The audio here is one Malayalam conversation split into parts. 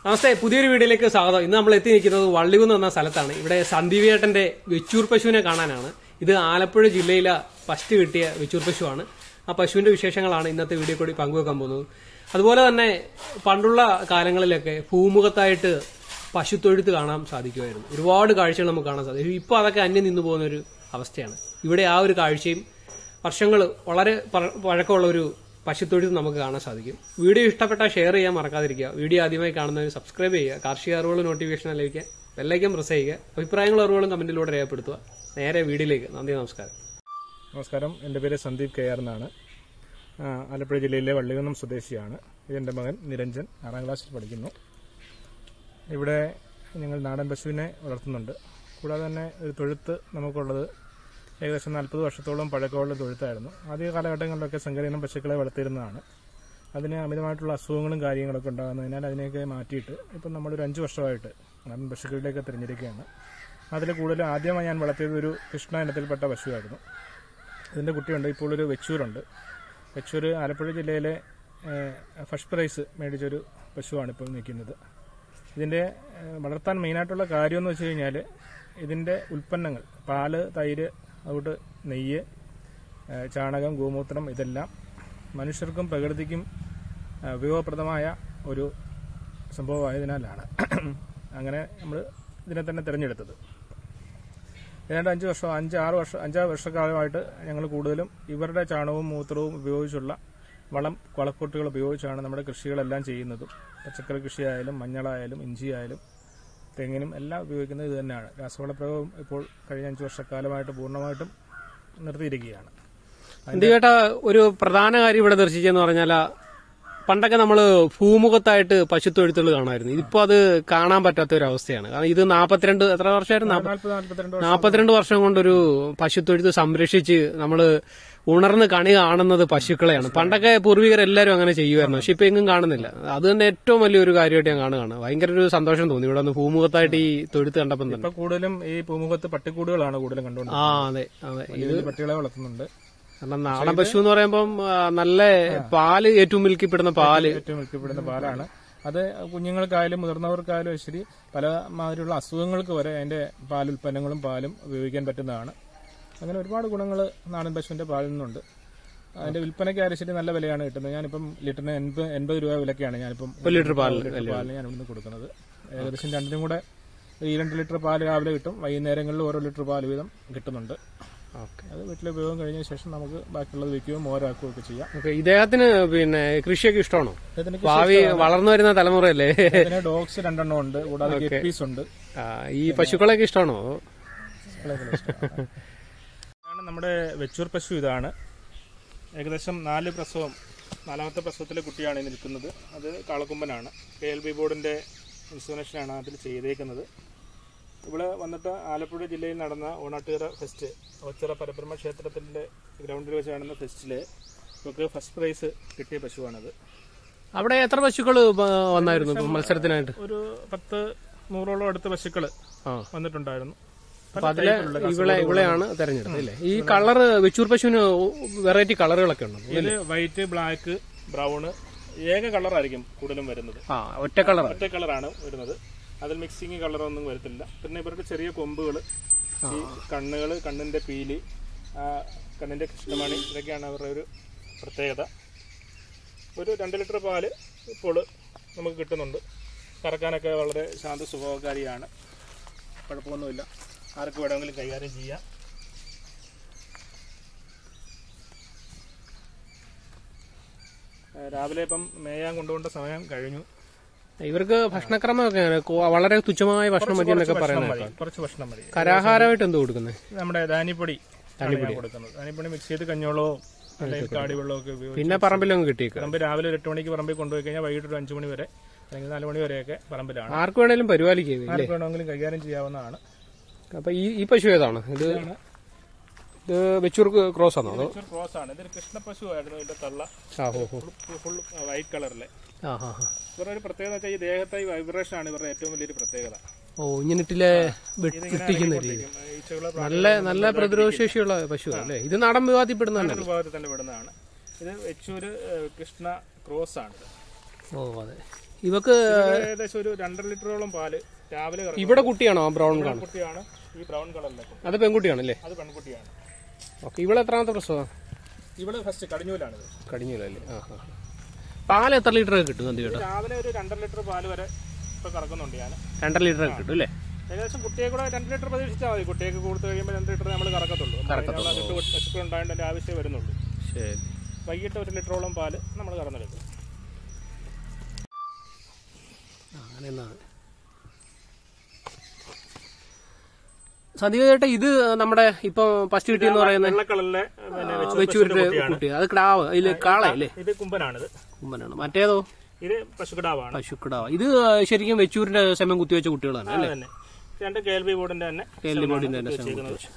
നമസ്തേ പുതിയൊരു വീഡിയോയിലേക്ക് സ്വാഗതം ഇന്ന് നമ്മൾ എത്തി നിൽക്കുന്നത് വള്ളികുന്ന് എന്ന സ്ഥലത്താണ് ഇവിടെ സന്ദീപേട്ടന്റെ വെച്ചൂർ പശുവിനെ കാണാനാണ് ഇത് ആലപ്പുഴ ജില്ലയിലെ ഫസ്റ്റ് കിട്ടിയ വെച്ചൂർ പശുവാണ് ആ പശുവിന്റെ വിശേഷങ്ങളാണ് ഇന്നത്തെ വീഡിയോ കൂടി പങ്കുവെക്കാൻ പോകുന്നത് അതുപോലെ തന്നെ പണ്ടുള്ള കാലങ്ങളിലൊക്കെ ഭൂമുഖത്തായിട്ട് പശുത്തൊഴുത്ത് കാണാൻ സാധിക്കുമായിരുന്നു ഒരുപാട് കാഴ്ചകൾ നമുക്ക് കാണാൻ സാധിക്കും ഇപ്പോൾ അതൊക്കെ അന്യം നിന്നു പോകുന്ന ഒരു അവസ്ഥയാണ് ഇവിടെ ആ ഒരു കാഴ്ചയും വർഷങ്ങൾ വളരെ പഴ- പഴക്കമുള്ള ഒരു പശുത്തൊഴുത്ത് നമുക്ക് കാണാൻ സാധിക്കും വീഡിയോ ഇഷ്ടപ്പെട്ടാൽ ഷെയർ ചെയ്യാൻ മറക്കാതിരിക്കുക വീഡിയോ ആദ്യമായി കാണുന്നവർ സബ്സ്ക്രൈബ് ചെയ്യുക കാർഷിക അറിവുകൾ നോട്ടിഫിക്കേഷൻ ലഭിക്കാൻ ബെല്ലൈക്കൻ പ്രസ് ചെയ്യുക അഭിപ്രായങ്ങളും അറിവുകളും കമന്റിലൂടെ രേഖപ്പെടുത്തുക നേരെ വീഡിയോയിലേക്ക് നന്ദി നമസ്കാരം നമസ്കാരം എൻ്റെ പേര് സന്ദീപ് കെ ആർ എന്നാണ് ആ, ആലപ്പുഴ ജില്ലയിലെ വള്ളികുന്നം സ്വദേശിയാണ് ഇതെൻ്റെ മകൻ നിരഞ്ജൻ ആറാം ക്ലാസ്സിൽ പഠിക്കുന്നു ഇവിടെ ഞങ്ങൾ നാടൻ പശുവിനെ വളർത്തുന്നുണ്ട് കൂടാതെ തന്നെ ഒരു തൊഴുത്ത് നമുക്കുള്ളത് ഏകദേശം നാൽപ്പത് വർഷത്തോളം പഴക്കമുള്ള തൊഴുത്തായിരുന്നു ആദ്യ കാലഘട്ടങ്ങളിലൊക്കെ സങ്കരീനം പശുക്കളെ വളർത്തിയിരുന്നതാണ് അതിന് അമിതമായിട്ടുള്ള അസുഖങ്ങളും കാര്യങ്ങളൊക്കെ ഉണ്ടാകുന്നതിനാൽ അതിനെയൊക്കെ മാറ്റിയിട്ട് ഇപ്പം നമ്മളൊരു അഞ്ച് വർഷമായിട്ട് നാടൻ പശുക്കളിലേക്ക് തിരഞ്ഞെടുക്കുകയാണ് അതിൽ കൂടുതൽ ആദ്യമായി ഞാൻ വളർത്തിയത് ഒരു കൃഷ്ണ ഇനത്തിൽപ്പെട്ട പശുവായിരുന്നു ഇതിൻ്റെ കുട്ടിയുണ്ട് ഇപ്പോൾ ഒരു വെച്ചൂരുണ്ട് വെച്ചൂർ ആലപ്പുഴ ജില്ലയിലെ ഏഹ്, ഫസ്റ്റ് പ്രൈസ് മേടിച്ചൊരു പശുവാണ് ഇപ്പോൾ നിൽക്കുന്നത് ഇതിൻ്റെ ഏഹ്, വളർത്താൻ മെയിനായിട്ടുള്ള കാര്യം എന്ന് വെച്ച് കഴിഞ്ഞാൽ ഇതിൻ്റെ ഉൽപ്പന്നങ്ങൾ പാല് തൈര് അതുകൊണ്ട് നെയ്യ് ഏഹ്, ചാണകം ഗോമൂത്രം ഇതെല്ലാം മനുഷ്യർക്കും പ്രകൃതിക്കും ഏഹ്, ഉപയോഗപ്രദമായ ഒരു സംഭവമായതിനാലാണ് അങ്ങനെ നമ്മൾ ഇതിനെ തന്നെ തിരഞ്ഞെടുത്തത് ഏതാണ്ട് അഞ്ച് വർഷം അഞ്ച് ആറ് വർഷം അഞ്ചാറ് വർഷക്കാലമായിട്ട് ഞങ്ങൾ കൂടുതലും ഇവരുടെ ചാണകവും മൂത്രവും ഉപയോഗിച്ചുള്ള വളം വളക്കൂട്ടുകൾ ഉപയോഗിച്ചാണ് നമ്മുടെ കൃഷികളെല്ലാം ചെയ്യുന്നതും പച്ചക്കറി കൃഷിയായാലും മഞ്ഞളായാലും ഇഞ്ചിയായാലും തെങ്ങിനും എല്ലാം ഉപയോഗിക്കുന്നത് ഇത് തന്നെയാണ് രാസവളപ്രയോഗം ഇപ്പോൾ കഴിഞ്ഞ അഞ്ച് വർഷക്കാലമായിട്ട് പൂർണ്ണമായിട്ടും നിർത്തിയിരിക്കുകയാണ് സന്ദീപേട്ട ഒരു പ്രധാന കാര്യം ഇവിടെ ദർശിച്ചെന്ന് പറഞ്ഞാൽ പണ്ടൊക്കെ നമ്മൾ ഭൂമുഖത്തായിട്ട് പശുത്തൊഴുത്തുകൾ കാണുമായിരുന്നു ഇപ്പൊ അത് കാണാൻ പറ്റാത്ത ഒരു അവസ്ഥയാണ് കാരണം ഇത് നാപ്പത്തിരണ്ട് എത്ര വർഷമായിരുന്നു നാപ്പ- നാൽപ്പത് നാൽപ്പത്തിരണ്ട് വർഷം നാൽപ്പത്തിരണ്ട് വർഷം കൊണ്ടൊരു പശുത്തൊഴുത്ത് സംരക്ഷിച്ച് നമ്മൾ ഉണർന്ന് കണി കാണുന്നത് പശുക്കളെയാണ് പണ്ടൊക്കെ പൂർവികരെല്ലാരും അങ്ങനെ ചെയ്യുമായിരുന്നു പക്ഷെ ഇപ്പൊ എങ്ങും കാണുന്നില്ല അത് തന്നെ ഏറ്റവും വലിയൊരു കാര്യമായിട്ട് ഞാൻ കാണുകയാണ് ഭയങ്കര ഒരു സന്തോഷം തോന്നി ഇവിടെ ഒന്ന് ഭൂമുഖത്തായിട്ട് ഈ തൊഴുത്ത് കണ്ടപ്പം തന്നെ ഇപ്പൊ കൂടുതലും ഈ പൂമുഖത്ത് പട്ടിക്കൂടുകളാണ് കൂടുതലും കണ്ടുകൊണ്ട് ആ അതെ അതെ വലിയ വലിയ പട്ടികളെ വളർത്തുന്നുണ്ട് കാരണം നാടൻ പശു എന്ന് പറയുമ്പം ആ, നല്ല പാല് ഏറ്റവും മിൽക്കിപ്പെടുന്ന പാല് ഏറ്റവും മിക്കപ്പെടുന്ന പാലാണ് അത് കുഞ്ഞുങ്ങൾക്കായാലും മുതിർന്നവർക്കായാലും ശരി പല മാതിരിയുള്ള അസുഖങ്ങൾക്ക് വരെ അതിന്റെ പാലുൽപ്പന്നങ്ങളും പാലും ഉപയോഗിക്കാൻ പറ്റുന്നതാണ് അങ്ങനെ ഒരുപാട് ഗുണങ്ങൾ നാടൻ പശുവിന്റെ പാലിൽ നിന്നുണ്ട് അതിന്റെ വിൽപ്പനയ്ക്കായാലും ശരി നല്ല വിലയാണ് കിട്ടുന്നത് ഞാനിപ്പം ലിറ്ററിന് എൺപത് എൺപത് രൂപ വിലക്കാണ് ഞാനിപ്പം ഒരു ലിറ്റർ പാൽ ലിറ്റർ പാലിന് ഞാൻ ഇവിടുന്ന് കൊടുക്കുന്നത് ഏകദേശം രണ്ടിനും കൂടെ ഈ രണ്ട് ലിറ്റർ പാൽ രാവിലെ കിട്ടും വൈകുന്നേരങ്ങളിൽ ഓരോ ലിറ്റർ പാൽ വീതം കിട്ടുന്നുണ്ട് ഓക്കെ അത് വീട്ടിലെ ഉപയോഗം കഴിഞ്ഞ ശേഷം നമുക്ക് ബാക്കിയുള്ളത് വിൽക്കുകയോ മോരാക്കുകയോ ഒക്കെ ചെയ്യാം ഓക്കെ ഇദ്ദേഹത്തിന് പിന്നെ കൃഷിയൊക്കെ ഇഷ്ടമാണോ ഇതിന് ഭാവി വളർന്നു വരുന്ന തലമുറയല്ലേ ഇതിന് ഡോഗ്സ് രണ്ടെണ്ണം ഉണ്ട് കൂടാതെ ഗപ്പീസ് ഉണ്ട് ആ, ഈ പശുക്കളൊക്കെ ഇഷ്ടമാണോ വളരെ ഇഷ്ടമാണ്. ഇതാണ് നമ്മുടെ വെച്ചൂർ പശു ഇതാണ് ഏകദേശം നാല് പ്രസവം നാലാമത്തെ പ്രസവത്തിലെ കുട്ടിയാണ് ഈ നിൽക്കുന്നത് അത് കാളക്കുമ്പനാണ് കെ എൽ ബി ബോർഡിൻ്റെ ഇൻസുറൻഷനാണ് അതിൽ ചെയ്തേക്കുന്നത് ഇവിടെ വന്നിട്ട് ആലപ്പുഴ ജില്ലയിൽ നടന്ന ഓണാട്ടുകര ഫെസ്റ്റ് ഒച്ചിറ പരബ്രഹ്മ ക്ഷേത്രത്തിൻ്റെ ഗ്രൗണ്ടിൽ വെച്ച് നടന്ന ഫെസ്റ്റിൽ നമുക്ക് ഫസ്റ്റ് പ്രൈസ് കിട്ടിയ പശുവാണത് അവിടെ എത്ര പശുക്കൾ വന്നായിരുന്നു ഇപ്പൊ മത്സരത്തിനായിട്ട് ഒരു പത്ത് നൂറോളം അടുത്ത പശുക്കൾ ആ വന്നിട്ടുണ്ടായിരുന്നു അപ്പൊ അതിലെ ഇവളെ ഇവളെയാണ് തെരഞ്ഞെടുത്തത് അല്ലേ ഈ കളറ് വെച്ചൂർ പശുവിന് വെറൈറ്റി കളറുകളൊക്കെ ഉണ്ടോ ഇത് വൈറ്റ് ബ്ലാക്ക് ബ്രൗണ് ഏക കളറായിരിക്കും കൂടുതലും വരുന്നത് ആ ഒറ്റ കളർ ഒറ്റ കളറാണ് വരുന്നത് അതിൽ മിക്സിങ് കളറൊന്നും വരത്തില്ല പിന്നെ ഇവരുടെ ചെറിയ കൊമ്പുകൾ ഈ കണ്ണുകൾ കണ്ണിന്റെ പീലി ആ, കണ്ണിന്റെ കൃഷ്ണമണി ഇതൊക്കെയാണ് അവരുടെ ഒരു പ്രത്യേകത ഒരു രണ്ട് ലിറ്റർ പാല് ഇപ്പോൾ നമുക്ക് കിട്ടുന്നുണ്ട് കറക്കാനൊക്കെ വളരെ ശാന്ത സ്വഭാവക്കാരിയാണ് കുഴപ്പമൊന്നുമില്ല ആർക്ക് വേണമെങ്കിലും കൈകാര്യം ചെയ്യാം ഏഹ് രാവിലെ ഇപ്പം മേയാൻ കൊണ്ടുപോകേണ്ട സമയം കഴിഞ്ഞു ഇവർക്ക് ഭക്ഷണക്രമമൊക്കെ എങ്ങനെ? കോ- വളരെ തുച്ഛമായ ഭക്ഷണം മതി എന്നൊക്കെ ഭക്ഷണം പറയുന്നത് മതി കുറച്ച് ഭക്ഷണം മതി കരാഹാരമായിട്ട് എന്തോ കൊടുക്കുന്നത് നമ്മുടെ ധാന്യപ്പൊടി ആണ് ഞാൻ കൊടുക്കുന്നത് ധാന്യപ്പൊടി മിക്സ് ചെയ്ത് കഞ്ഞോളോ അല്ലെങ്കിൽ കാടിവെള്ളമോ ഒക്കെ ഉപയോഗിച്ച് പിന്നെ പറമ്പിലങ്ങ് കിട്ടിയേക്കുക പറമ്പ് രാവിലെ ഒരു എട്ട് മണിക്ക് പറമ്പിൽ കൊണ്ടുപോയി കഴിഞ്ഞാൽ വൈകിട്ട് ഒരു അഞ്ചു മണി വരെ അല്ലെങ്കിൽ നാല് മണി വരെയൊക്കെ പറമ്പിലാണ് ആർക്ക് വേണേലും പരിപാലിക്കുക അല്ലേ ആർക്ക് വേണമെങ്കിലും കൈകാര്യം ചെയ്യാവുന്നതാണ് അപ്പൊ ഈ ഈ പശു ഏതാണ് ഇത് ഇത് വെച്ചൂർ ക്രോസ് ആണോ അതോ ഇതൊരു ക്രോസ് ആണ് ഇതൊരു കൃഷ്ണപശു ആയിരുന്നു ഇതിന്റെ തള്ള ആ ഹോ ഹോ ഫുൾ വൈറ്റ് കളറിലെ ആ ഹാ ഹാ ഇവരുടെ ഒരു പ്രത്യേകത വെച്ചാൽ ഈ ദേഹത്തെ ഈ വൈബ്രേഷൻ ആണ് ഇവരുടെ ഏറ്റവും വലിയൊരു പ്രത്യേകത ഓ ഇങ്ങനിട്ടിലെ വെട്ടിക്കുന്ന രീതി ഈച്ചകളെ നല്ല നല്ല പ്രതിരോധശേഷിയുള്ള പശു അല്ലേ ഇത് നാടൻ വിവാദപ്പെടുന്ന തന്നെ വിഭാഗത്തിൽ തന്നെ വിടുന്നതാണ് ഇത് വെച്ചൂര് ഏഹ്, കൃഷ്ണ ക്രോസ് ആണ് ഇത് ഓ അതെ ഇവക്ക് ഏകദേശം ഒരു രണ്ടര ലിറ്ററോളം പാല് രാവിലെ കറക്കും ഇവിടെ കുട്ടിയാണോ ആ ബ്രൗൺ കാണും കുട്ടിയാണ് ഈ ബ്രൗൺ കളറിലൊക്കെ അത് പെൺകുട്ടിയാണല്ലേ അത് പെൺകുട്ടിയാണ് ഓക്കെ ഇവിടെ എത്രാമത്തെ പ്രസവം ഇവിടെ ഫസ്റ്റ് കടിഞ്ഞൂലാണിത് കടിഞ്ഞില്ലല്ലേ ആ ആ പാൽ എത്ര ലിറ്റർ കിട്ടും സന്ധ്യ കേട്ടോ രാവിലെ ഒരു രണ്ടര ലിറ്റർ പാല് വരെ ഇപ്പൊ കറക്കുന്നുണ്ട് ഞാൻ രണ്ടര ലിറ്റർ കിട്ടും അല്ലേ ഏകദേശം കുട്ടിയെ കൂടെ രണ്ട് ലിറ്റർ പ്രതീക്ഷിച്ചാൽ മതി കുട്ടിയൊക്കെ കൊടുത്തു കഴിയുമ്പോൾ രണ്ട് ലിറ്റർ നമ്മൾ കറക്കത്തുള്ളൂ അതിനുള്ള അതിട്ട് പശുക്കൾ ഉണ്ടായതിന്റെ ഒരു ആവശ്യമേ വരുന്നുള്ളൂ ശരി വൈകിട്ട് ഒരു ലിറ്ററോളം പാല് നമ്മൾ കറന്നെടുക്കും അങ്ങനെ എന്നാണ് സന്ധ്യ ചേട്ടാ ഇത് നമ്മുടെ ഇപ്പൊ ഫസ്റ്റ് കിട്ടിയെന്ന് പറയുന്നത് വെള്ളക്കളറിലെ പിന്നെ വെച്ചൂരിന്റെ കുട്ടി അത് കിടാവ് അതില് കാളയല്ലേ ഇത് കുമ്പനാണിത് കുമ്പനാണ് മറ്റേതോ ഇത് പശുക്കിടാവാണ് പശുക്കിടാവ് ഇത് ശരിക്കും വെച്ചൂരിന്റെ സെമം കുത്തിവെച്ച കുട്ടികളാണ് അല്ലേ തന്നെ രണ്ട് കെ എൽ ബി ബോർഡിന്റെ തന്നെ കേരള ബോർഡിന്റെ തന്നെ സെമം വെച്ചേക്കുന്നത്. കുത്തിവെച്ച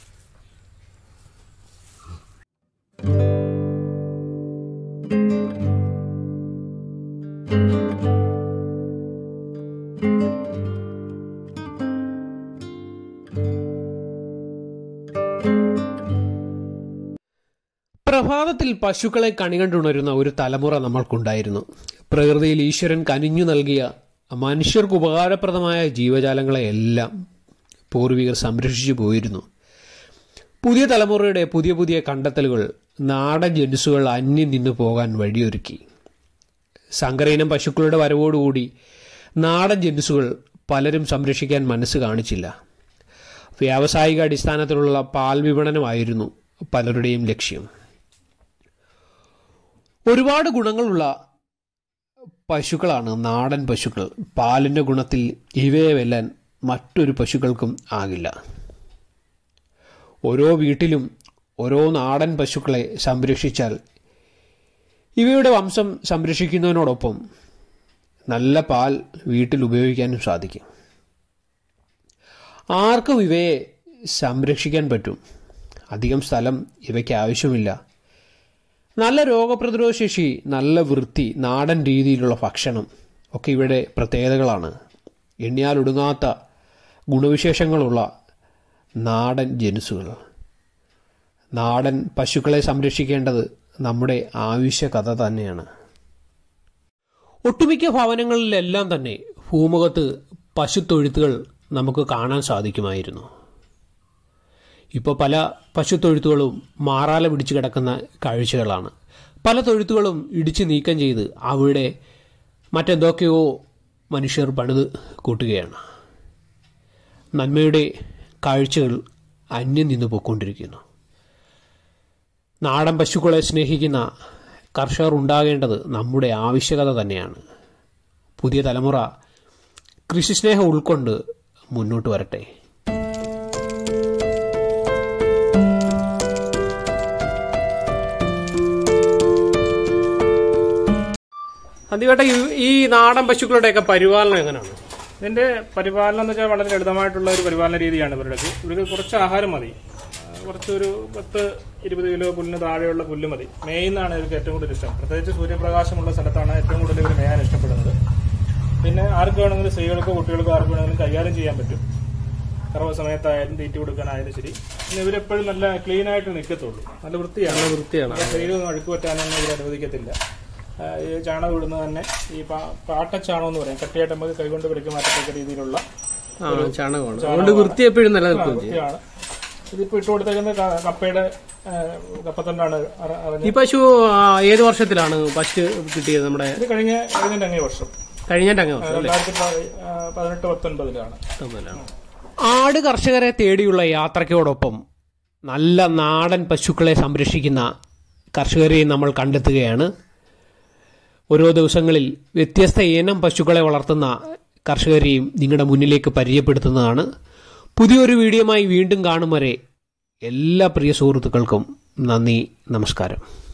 പ്രഭാതത്തിൽ പശുക്കളെ കണികണ്ടുണരുന്ന ഒരു തലമുറ നമ്മൾക്കുണ്ടായിരുന്നു പ്രകൃതിയിൽ ഈശ്വരൻ കനിഞ്ഞു നൽകിയ മനുഷ്യർക്ക് ഉപകാരപ്രദമായ ജീവജാലങ്ങളെ എല്ലാം പൂർവികർ സംരക്ഷിച്ചു പോയിരുന്നു പുതിയ തലമുറയുടെ പുതിയ പുതിയ കണ്ടെത്തലുകൾ നാടൻ ജനുസുകൾ അന്യം നിന്നു പോകാൻ വഴിയൊരുക്കി സങ്കരയിനം പശുക്കളുടെ വരവോടുകൂടി നാടൻ ജനുസുകൾ പലരും സംരക്ഷിക്കാൻ മനസ്സ് കാണിച്ചില്ല വ്യാവസായിക അടിസ്ഥാനത്തിലുള്ള പാൽ വിപണനമായിരുന്നു പലരുടെയും ലക്ഷ്യം ഒരുപാട് ഗുണങ്ങളുള്ള പശുക്കളാണ് നാടൻ പശുക്കൾ പാലിന്റെ ഗുണത്തിൽ ഇവയെ വെല്ലാൻ മറ്റൊരു പശുക്കൾക്കും ആകില്ല ഓരോ വീട്ടിലും ഓരോ നാടൻ പശുക്കളെ സംരക്ഷിച്ചാൽ ഇവയുടെ വംശം സംരക്ഷിക്കുന്നതിനോടൊപ്പം നല്ല പാൽ വീട്ടിൽ ഉപയോഗിക്കാനും സാധിക്കും ആർക്കും ഇവയെ സംരക്ഷിക്കാൻ പറ്റും അധികം സ്ഥലം ഇവയ്ക്ക് ആവശ്യമില്ല നല്ല രോഗപ്രതിരോധ ശേഷി നല്ല വൃത്തി നാടൻ രീതിയിലുള്ള ഭക്ഷണം ഒക്കെ ഇവിടെ പ്രത്യേകതകളാണ് എണ്ണിയാലൊടുങ്ങാത്ത ഗുണവിശേഷങ്ങളുള്ള നാടൻ ജനുസുകൾ നാടൻ പശുക്കളെ സംരക്ഷിക്കേണ്ടത് നമ്മുടെ ആവശ്യകത തന്നെയാണ് ഒട്ടുമിക്ക ഭവനങ്ങളിലെല്ലാം തന്നെ ഭൂമുഖത്ത് പശുത്തൊഴുത്തുകൾ നമുക്ക് കാണാൻ സാധിക്കുമായിരുന്നു ഇപ്പോൾ പല പശുത്തൊഴുത്തുകളും മാറാല പിടിച്ചു കിടക്കുന്ന കാഴ്ചകളാണ് പല തൊഴുത്തുകളും ഇടിച്ചു നീക്കം ചെയ്ത് അവിടെ മറ്റെന്തൊക്കെയോ മനുഷ്യർ പണിത് കൂട്ടുകയാണ് നന്മയുടെ കാഴ്ചകൾ അന്യം നിന്ന് പോയിക്കൊണ്ടിരിക്കുന്നു നാടൻ പശുക്കളെ സ്നേഹിക്കുന്ന കർഷകർ ഉണ്ടാകേണ്ടത് നമ്മുടെ ആവശ്യകത തന്നെയാണ് പുതിയ തലമുറ കൃഷിസ്നേഹം ഉൾക്കൊണ്ട് മുന്നോട്ട് വരട്ടെ സന്ദീപേട്ട ഈ നാടൻ പശുക്കളുടെയൊക്കെ പരിപാലനം എങ്ങനെയാണ് ഇതിന്റെ പരിപാലനം എന്ന് വെച്ചാൽ വളരെ ലളിതമായിട്ടുള്ള ഒരു പരിപാലന രീതിയാണ് ഇവരുടെ ഇവർക്ക് കുറച്ച് ആഹാരം മതി ആ, കുറച്ചൊരു പത്ത് ഇരുപത് കിലോ പുല്ലിന് താഴെയുള്ള പുല്ല് മതി മേയുന്നതാണ് ഇവർക്ക് ഏറ്റവും കൂടുതൽ ഇഷ്ടം പ്രത്യേകിച്ച് സൂര്യപ്രകാശമുള്ള സ്ഥലത്താണ് ഏറ്റവും കൂടുതൽ ഇവർ മേയാൻ ഇഷ്ടപ്പെടുന്നത് പിന്നെ ആർക്ക് വേണമെങ്കിലും സ്ത്രീകൾക്കോ കുട്ടികൾക്കോ ആർക്ക് വേണമെങ്കിലും കൈകാര്യം ചെയ്യാൻ പറ്റും കറവ സമയത്തായാലും തീറ്റി കൊടുക്കാനായാലും ശരി പിന്നെ ഇവരെപ്പോഴും നല്ല ക്ലീൻ ആയിട്ട് നിൽക്കത്തുള്ളൂ നല്ല വൃത്തിയാണ് നല്ല വൃത്തിയാണ് ശരീരം അഴുക്ക് പറ്റാനൊന്നും ഇവർ അനുവദിക്കത്തില്ല ആ, ഈ ചാണകം ഇടുന്നത് തന്നെ ഈ പാ- പാട്ടച്ചാണം എന്ന് പറയും കട്ടിയായിട്ട് നമുക്ക് കൈകൊണ്ട് പിടിക്ക് മാറ്റത്തക്ക രീതിയിലുള്ള ആ ചാണകമാണ് അതുകൊണ്ട് വൃത്തി എപ്പോഴും നിലനിൽക്കുകയും ചെയ്യും വൃത്തിയാണ് ഇതിപ്പോ ഇട്ട് കൊടുത്തേക്കുന്ന ക- കപ്പയുടെ ആ, കപ്പത്തണ്ടാണ് അറ- അറിഞ്ഞ് ഈ പശു ആ, ഏത് വർഷത്തിലാണ് ഫസ്റ്റ് കിട്ടിയത് നമ്മുടെ ഇത് കഴിഞ്ഞ കഴിഞ്ഞ അങ്ങേ വർഷം കഴിഞ്ഞ അങ്ങ് വർഷം അല്ലേ രണ്ടായിരത്തി പ- ആ, പതിനെട്ട് പത്തൊൻപതിലാണ് തമ്മിലാണ്. ആട് കർഷകരെ തേടിയുള്ള യാത്രയ്ക്കോടൊപ്പം നല്ല നാടൻ പശുക്കളെ സംരക്ഷിക്കുന്ന കർഷകരെയും നമ്മൾ കണ്ടെത്തുകയാണ് ഓരോ ദിവസങ്ങളിൽ വ്യത്യസ്ത ഇനം പശുക്കളെ വളർത്തുന്ന കർഷകരെയും നിങ്ങളുടെ മുന്നിലേക്ക് പരിചയപ്പെടുത്തുന്നതാണ് പുതിയൊരു വീഡിയോയുമായി വീണ്ടും കാണും വരെ എല്ലാ പ്രിയ സുഹൃത്തുക്കൾക്കും നന്ദി നമസ്കാരം